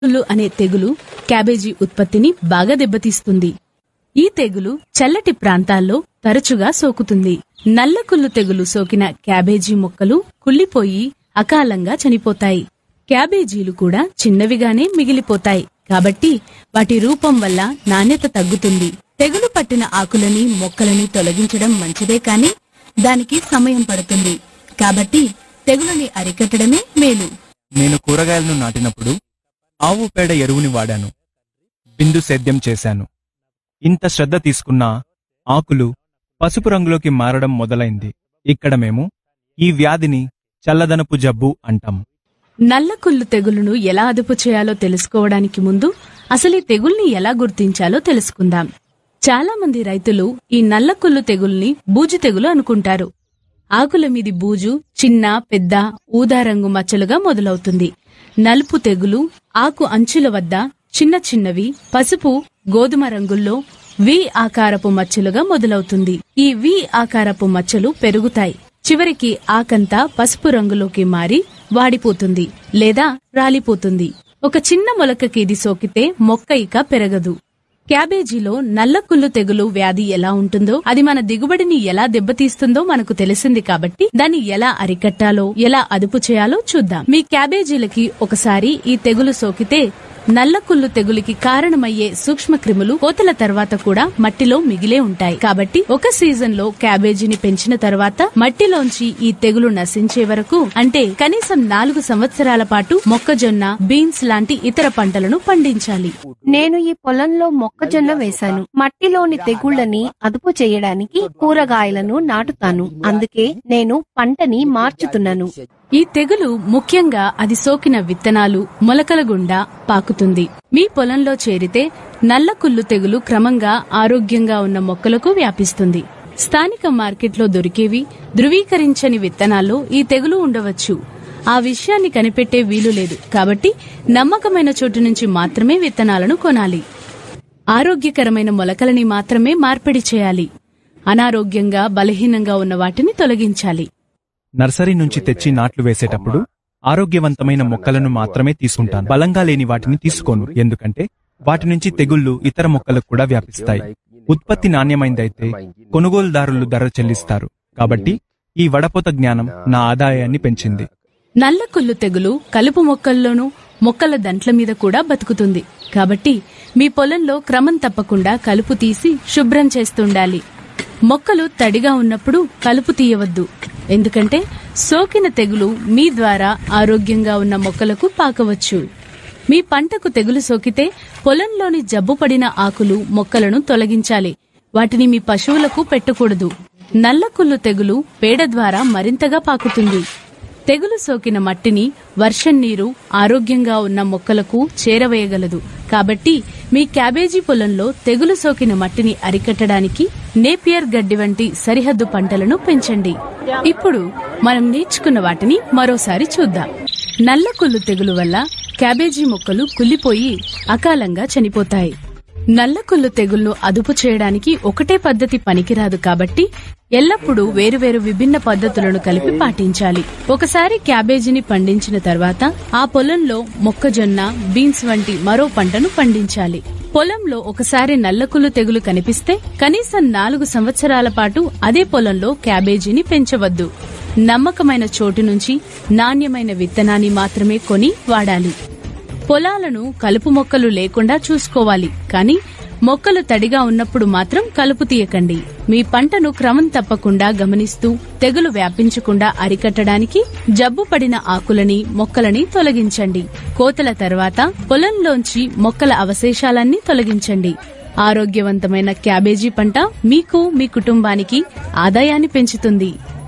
కుళ్ళు అనే తెగులు క్యాబేజీ ఉత్పత్తిని బాగా దెబ్బతీస్తుంది ఈ తెగులు చల్లటి ప్రాంతాల్లో తరచుగా సోకుతుంది నల్లకుళ్ళు తెగులు సోకిన క్యాబేజీ మొక్కలు కుళ్ళిపోయి అకాలంగా చనిపోతాయి క్యాబేజీలు కూడా చిన్నవిగానే మిగిలిపోతాయి కాబట్టి వాటి రూపం వల్ల నాణ్యత తగ్గుతుంది తెగులు పట్టిన ఆకులని మొక్కలని తొలగించడం మంచిదే కాని దానికి సమయం పడుతుంది కాబట్టి తెగులుని అరికట్టడమే మేలు నేను కూరగాయలను నాటినప్పుడు ఆవు పేడ ఎరువుని వాడాను బిందు సేద్యం చేశాను ఇంత శ్రద్ధ తీసుకున్నా ఆకులు పసుపు రంగులోకి మారడం మొదలైంది ఇక్కడ మేము ఈ వ్యాధిని చల్లదనపు జబ్బు అంటాం నల్లకుళ్ళు తెగులును ఎలా అదుపు చేయాలో తెలుసుకోవడానికి ముందు అసలు ఈ తెగుల్ని ఎలా గుర్తించాలో తెలుసుకుందాం చాలా మంది రైతులు ఈ నల్లకుళ్ళు తెగుల్ని బూజు తెగులు అనుకుంటారు ఆకుల మీది బూజు చిన్న పెద్ద ఊదా రంగు మచ్చలుగా మొదలవుతుంది నలుపు తెగులు ఆకు అంచుల వద్ద చిన్న చిన్నవి పసుపు గోధుమ రంగుల్లో వి ఆకారపు మచ్చలుగా మొదలవుతుంది ఈ వి ఆకారపు మచ్చలు పెరుగుతాయి చివరికి ఆకంతా పసుపు రంగులోకి మారి వాడిపోతుంది లేదా రాలిపోతుంది ఒక చిన్న మొలకకి ఇది సోకితే మొక్క ఇక పెరగదు క్యాబేజీలో నల్లకుళ్ళు తెగులు వ్యాధి ఎలా ఉంటుందో అది మన దిగుబడిని ఎలా దెబ్బతీస్తుందో మనకు తెలిసింది కాబట్టి దాన్ని ఎలా అరికట్టాలో ఎలా అదుపు చేయాలో చూద్దాం మీ క్యాబేజీలకి ఒకసారి ఈ తెగులు సోకితే నల్లకుళ్ళు తెగులుకి కారణమయ్యే సూక్ష్మ క్రిములు కోతల తర్వాత కూడా మట్టిలో మిగిలే ఉంటాయి కాబట్టి ఒక సీజన్ లో క్యాబేజీని పెంచిన తర్వాత మట్టిలోంచి ఈ తెగులు నశించే వరకు అంటే కనీసం నాలుగు సంవత్సరాల పాటు మొక్కజొన్న బీన్స్ లాంటి ఇతర పంటలను పండించాలి నేను ఈ పొలంలో మొక్కజొన్న వేశాను మట్టిలోని తెగుళ్లని అదుపు చేయడానికి కూరగాయలను నాటుతాను అందుకే నేను పంటని మార్చుతున్నాను ఈ తెగులు ముఖ్యంగా అది సోకిన విత్తనాలు మొలకల గుండా పాకుతుంది మీ పొలంలో చేరితే నల్లకుళ్ళు తెగులు క్రమంగా ఆరోగ్యంగా ఉన్న మొక్కలకు వ్యాపిస్తుంది స్థానిక మార్కెట్లో దొరికేవి ధృవీకరించని విత్తనాల్లో ఈ తెగులు ఉండవచ్చు ఆ విషయాన్ని కనిపెట్టే వీలు లేదు కాబట్టి నమ్మకమైన చోటు నుంచి మాత్రమే విత్తనాలను కొనాలి ఆరోగ్యకరమైన మొలకలని మాత్రమే మార్పిడి చేయాలి అనారోగ్యంగా బలహీనంగా ఉన్న వాటిని తొలగించాలి నర్సరీ నుంచి తెచ్చి నాట్లు వేసేటప్పుడు ఆరోగ్యవంతమైన మొక్కలను మాత్రమే తీసుకుంటాను బలంగా లేని వాటిని తీసుకోను ఎందుకంటే వాటి నుంచి తెగుళ్లు ఇతర మొక్కలకు కూడా వ్యాపిస్తాయి ఉత్పత్తి నాణ్యమైందైతే కొనుగోలుదారులు ధర చెల్లిస్తారు కాబట్టి ఈ వడపోత జ్ఞానం నా ఆదాయాన్ని పెంచింది నల్లకుళ్ళు తెగులు కలుపు మొక్కల్లోనూ మొక్కల దంట్ల మీద కూడా బతుకుతుంది కాబట్టి మీ పొలంలో క్రమం తప్పకుండా కలుపు తీసి శుభ్రం చేస్తుండాలి మొక్కలు తడిగా ఉన్నప్పుడు కలుపు తీయవద్దు ఎందుకంటే సోకిన తెగులు మీ ద్వారా ఆరోగ్యంగా ఉన్న మొక్కలకు పాకవచ్చు మీ పంటకు తెగులు సోకితే పొలంలోని జబ్బుపడిన ఆకులు మొక్కలను తొలగించాలి వాటిని మీ పశువులకు పెట్టకూడదు నల్లకుళ్ళు తెగులు పేడ ద్వారా మరింతగా పాకుతుంది తెగులు సోకిన మట్టిని వర్షం నీరు ఆరోగ్యంగా ఉన్న మొక్కలకు చేరవేయగలదు కాబట్టి మీ క్యాబేజీ పొలంలో తెగులు సోకిన మట్టిని అరికట్టడానికి నేపియర్ గడ్డి వంటి సరిహద్దు పంటలను పెంచండి ఇప్పుడు మనం నేర్చుకున్న వాటిని మరోసారి చూద్దాం నల్లకుళ్ళు తెగులు వల్ల క్యాబేజీ మొక్కలు కుళ్ళిపోయి అకాలంగా చనిపోతాయి నల్లకుళ్ళు తెగుళ్లు అదుపు చేయడానికి ఒకటే పద్ధతి పనికిరాదు కాబట్టి ఎల్లప్పుడూ వేరువేరు విభిన్న పద్ధతులను కలిపి పాటించాలి ఒకసారి క్యాబేజీని పండించిన తర్వాత ఆ పొలంలో మొక్కజొన్న బీన్స్ వంటి మరో పంటను పండించాలి పొలంలో ఒకసారి నల్లకుళ్ళు తెగులు కనిపిస్తే కనీసం నాలుగు సంవత్సరాల పాటు అదే పొలంలో క్యాబేజీని పెంచవద్దు నమ్మకమైన చోటు నుంచి నాణ్యమైన విత్తనాన్ని మాత్రమే కొని వాడాలి పొలాలను కలుపు మొక్కలు లేకుండా చూసుకోవాలి కానీ మొక్కలు తడిగా ఉన్నప్పుడు మాత్రం కలుపు తీయకండి మీ పంటను క్రమం తప్పకుండా గమనిస్తూ తెగులు వ్యాపించకుండా అరికట్టడానికి జబ్బు పడిన ఆకులని మొక్కలని తొలగించండి కోతల తర్వాత పొలంలోంచి మొక్కల అవశేషాలన్నీ తొలగించండి ఆరోగ్యవంతమైన క్యాబేజీ పంట మీకు మీ కుటుంబానికి ఆదాయాన్ని పెంచుతుంది